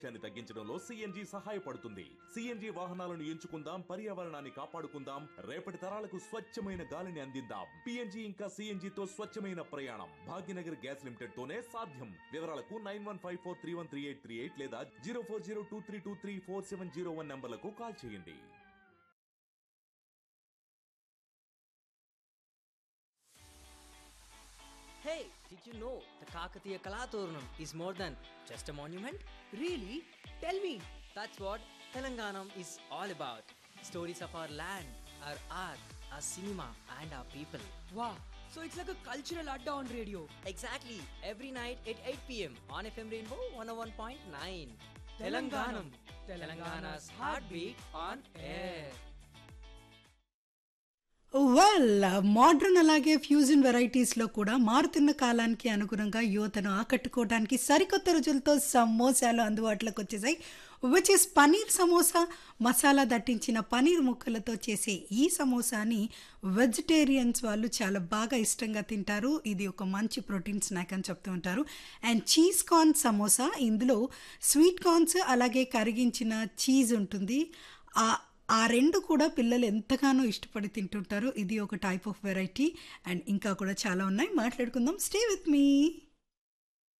కాలుష్యాన్ని తగ్గించడంలో సిఎన్జి సహాయపడుతుంది సిఎన్జి వాహనాలను ఎంచుకుందాం పర్యావరణాన్ని కాపాడుకుందాం రేపటి తరాలకు స్వచ్ఛమైన గాలిని అందిద్దాం పిఎన్జి ఇంకా సిఎన్జి తో స్వచ్ఛమైన ప్రయాణం భాగ్యనగర్ గ్యాస్ లిమిటెడ్ తోనే సాధ్యం వివరాలకు nine one five four three one three eight three eight లేదా zero four zero two three two three four seven zero one నంబర్లకు కాల్ చేయండి Hey, did you know the Kakatiya Kalaturnam is more than just a monument? Really? Tell me. That's what Telanganam is all about. Stories of our land, our art, our cinema, and our people. Wow. So it's like a cultural adda on radio. Exactly, every night at 8 pm on FM Rainbow 101.9. Telanganam. Telangana's heartbeat on air. Well modern అలాగే fusion వెరైటీస్లో కూడా మారుతున్న కాలానికి అనుగుణంగా యువతను ఆకట్టుకోవడానికి సరికొత్త రుచులతో సమోసాలు అందుబాటులోకి వచ్చేసాయి విచ్ ఇస్ పనీర్ సమోసా మసాలా దట్టించిన పనీర్ ముక్కలతో చేసే ఈ సమోసాని వెజిటేరియన్స్ వాళ్ళు చాలా బాగా ఇష్టంగా తింటారు ఇది ఒక మంచి ప్రోటీన్ స్నాక్ అని చెప్తూ ఉంటారు అండ్ చీజ్ కార్న్ సమోసా ఇందులో స్వీట్ కార్న్స్ అలాగే కరిగించిన చీజ్ ఉంటుంది ఆ ఆ రెండు కూడా పిల్లలు ఎంతగానో ఇష్టపడి తింటుంటారు ఇది ఒక టైప్ ఆఫ్ వెరైటీ అండ్ ఇంకా కూడా చాలా ఉన్నాయి మాట్లాడుకుందాం స్టే విత్ మీ